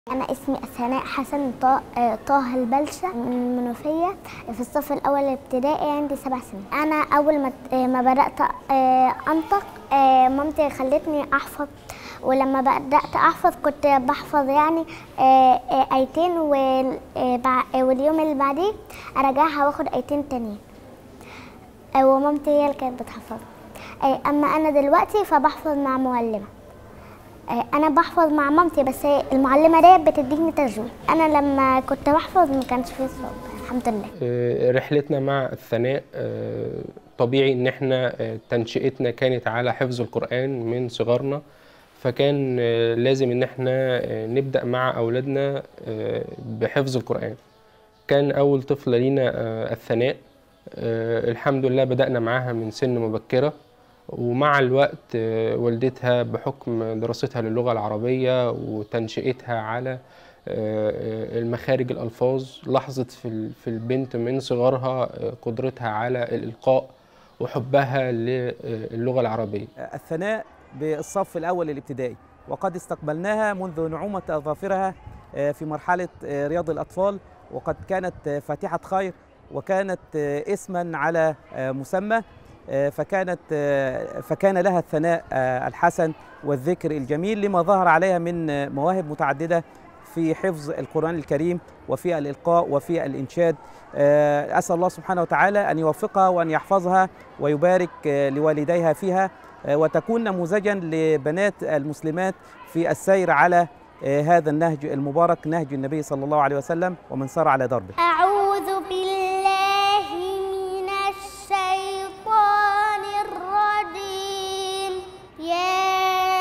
أنا اسمي سناء حسن طه, آه، طه البلشة من المنوفية في الصف الأول الابتدائي عندي سبع سنين أنا أول ما آه، ما بدأت آه، أنطق آه، مامتي خلتني أحفظ ولما بدأت أحفظ كنت بحفظ يعني آه، آه، آيتين وال- آه، بع- آه، واليوم اللي بعديه أرجعها وآخد آيتين تانيين آه، ومامتي هي اللي كانت بتحفظ آه، أما أنا دلوقتي فبحفظ مع معلمة آه، انا بحفظ مع مامتي بس هي المعلمه ديت بتديني تجويد انا لما كنت بحفظ ما كانش فيه صعوبه الحمد لله آه، رحلتنا مع الثناء آه، طبيعي ان احنا آه، تنشئتنا كانت على حفظ القرآن من صغرنا فكان آه، لازم ان احنا آه، نبدأ مع اولادنا آه، بحفظ القرآن كان اول طفلة لينا آه، الثناء آه، الحمد لله بدأنا معاها من سن مبكرة ومع الوقت آه، والدتها بحكم دراستها للغة العربية وتنشئتها على آه، آه، المخارج الألفاظ لاحظت في ال- في البنت من صغرها آه، قدرتها على الإلقاء وحبها للغة العربية الثناء بالصف الأول الابتدائي وقد استقبلناها منذ نعومة أظافرها آه، في مرحلة آه، رياض الأطفال وقد كانت آه، فاتحة خير وكانت آه، اسما على آه، مسمى آه، فكانت آه، فكان لها الثناء آه، الحسن والذكر الجميل لما ظهر عليها من آه، مواهب متعددة في حفظ القرآن الكريم وفي الإلقاء وفي الإنشاد آه، أسأل الله سبحانه وتعالى أن يوفقها وأن يحفظها ويبارك آه، لوالديها فيها آه، وتكون نموذجا لبنات المسلمات في السير على آه، هذا النهج المبارك نهج النبي صلى الله عليه وسلم ومن سار على دربه اعوذ بالله من الشيطان الرجيم يا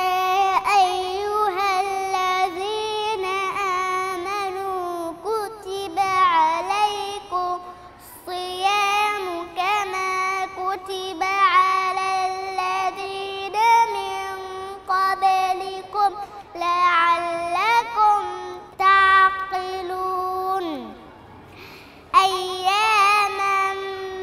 ايها الذين امنوا كتب عليكم الصيام كما كتب على الذين من قبلكم لعلكم تعقلون أياما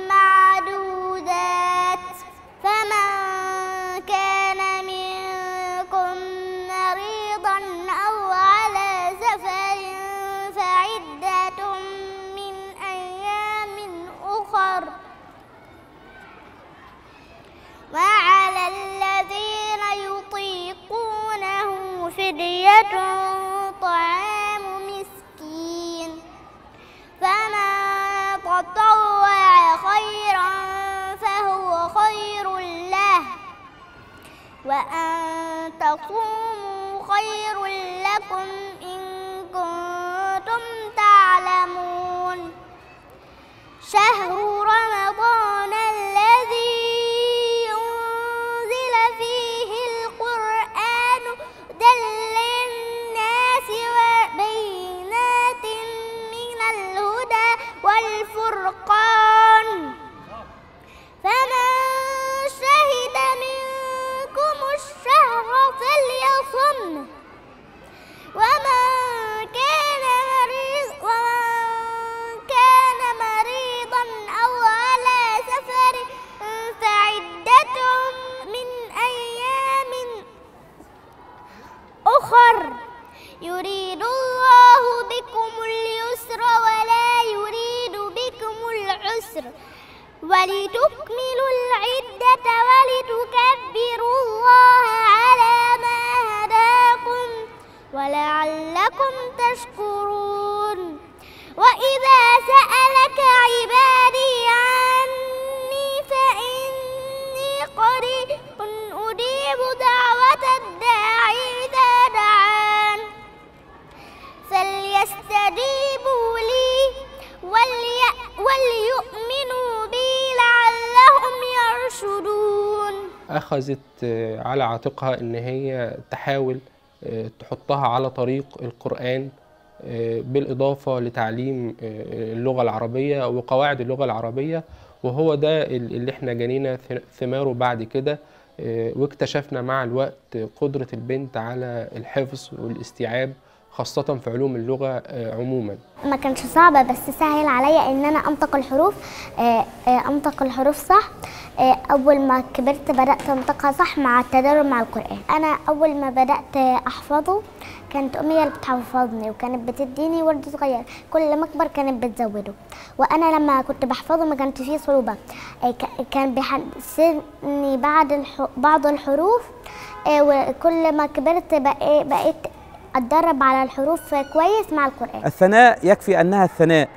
معدودات فمن كان منكم مريضا أو على سفر فعدة من أيام أخر وعلى الذين يطيقونه فدية طعام مسكين فمن تطوع خيرا فهو خير له وأن تصوموا خير لكم إن كنتم تعلمون شهر رمضان الذي أنزل فيه القرآن هدى للناس وبينات من الهدى والفرقان فمن شهد منكم الشهر فليصم ومن كان مريض ومن كان مريضا أو على سفر فعدة من أيام أخر يريد الله بكم اليسر ولا يريد بكم العسر ولتكملوا العدة ولتكبروا الله على ما هداكم ولعلكم تشكرون وإذا سألك عبادي عني فإني قريب أجيب دعوة الداعي إذا دعان فليستجيبوا لي ولي وليؤمنوا بي لعلهم يرشدون أخذت آه، على عاتقها إن هي تحاول آه، تحطها على طريق القرآن آه، بالإضافة لتعليم آه، اللغة العربية وقواعد اللغة العربية وهو ده ال- اللي احنا جنينا ث- ثماره بعد كده آه، واكتشفنا مع الوقت قدرة البنت على الحفظ والاستيعاب خاصة في علوم اللغة آه، عموما ما كانش صعبة بس سهل عليا ان انا انطق الحروف آه، آه، انطق الحروف صح آه، اول ما كبرت بدأت انطقها صح مع التدرب مع القرآن انا اول ما بدأت احفظه كانت امي اللي بتحفظني وكانت بتديني ورد صغير كل ما اكبر كانت بتزوده وانا لما كنت بحفظه ما كانش فيه صعوبة آه، ك- كان بيحسسني بعد الح- بعض الحروف آه، وكل ما كبرت بقى- بقيت اتدرب على الحروف كويس مع القرآن الثناء يكفي انها الثناء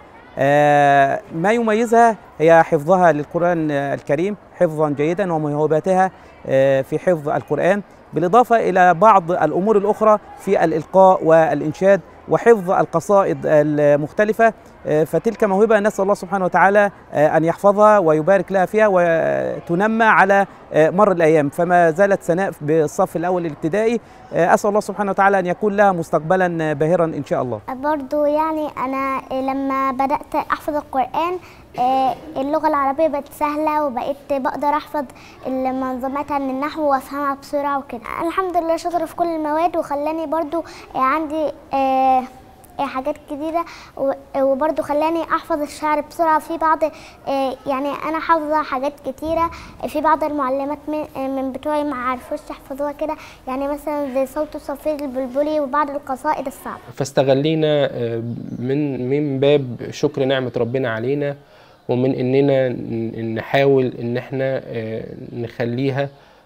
آه، ما يميزها هي حفظها للقران آه، الكريم حفظا جيدا وموهبتها آه، في حفظ القران بالاضافه الى بعض الامور الاخرى في الالقاء والانشاد وحفظ القصائد المختلفه آه، فتلك موهبه نسال الله سبحانه وتعالى آه، ان يحفظها ويبارك لها فيها وتنمى على آه، مر الايام فما زالت سناء بالصف الاول الابتدائي آه، اسال الله سبحانه وتعالى ان يكون لها مستقبلا باهرا ان شاء الله برضو يعني أنا لما بدأت أحفظ القرآن آه، اللغة العربية بقت سهلة وبقيت بقدر أحفظ المنظومات عن النحو وأفهمها بسرعة وكده الحمد لله شاطرة في كل المواد وخلاني برضو آه، عندي آه، آه، حاجات كتيرة و- وبرضو خلاني أحفظ الشعر بسرعة في بعض آه، يعني أنا حافظة حاجات كتيرة في بعض المعلمات من آه، من بتوعي ما عرفوش يحفظوها كده يعني مثلا زي صوت صفير البلبلي وبعض القصائد الصعبة فاستغلينا آه، من من باب شكر نعمة ربنا علينا ومن اننا ن- نحاول ان احنا آه، نخليها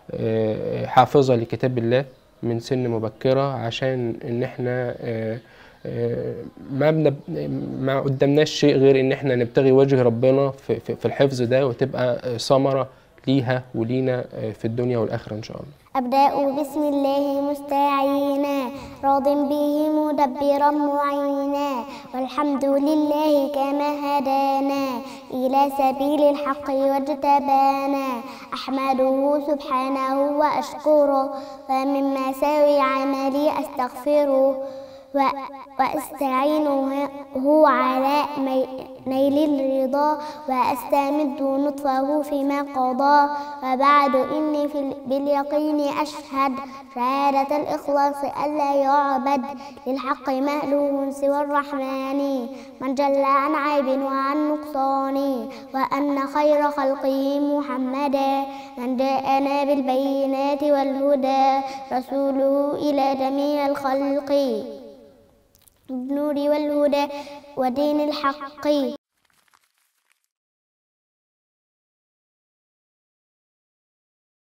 آه، حافظة لكتاب الله من سن مبكرة عشان ان احنا آه، آه، ما بنب... ما قدامناش شيء غير ان احنا نبتغي وجه ربنا في, في, في الحفظ ده وتبقى آه، ثمرة ليها ولينا آه، في الدنيا والآخرة ان شاء الله أبدأ بسم الله مستعينا راض به مدبرا معينا والحمد لله كما هدانا إلى سبيل الحق واجتبانا أحمده سبحانه وأشكره ومن مساوي عملي أستغفره و- وأستعينه هو على مي- نيل الرضا وأستمد نطفه فيما قضى وبعد إني في ال- باليقين أشهد شهادة الإخلاص ألا يعبد للحق مألوه سوى الرحمن من جل عن عيب وعن نقصان وأن خير خلقه محمدا من جاءنا بالبينات والهدى رسوله إلى جميع الخلق بالنور والهدى ودين الحق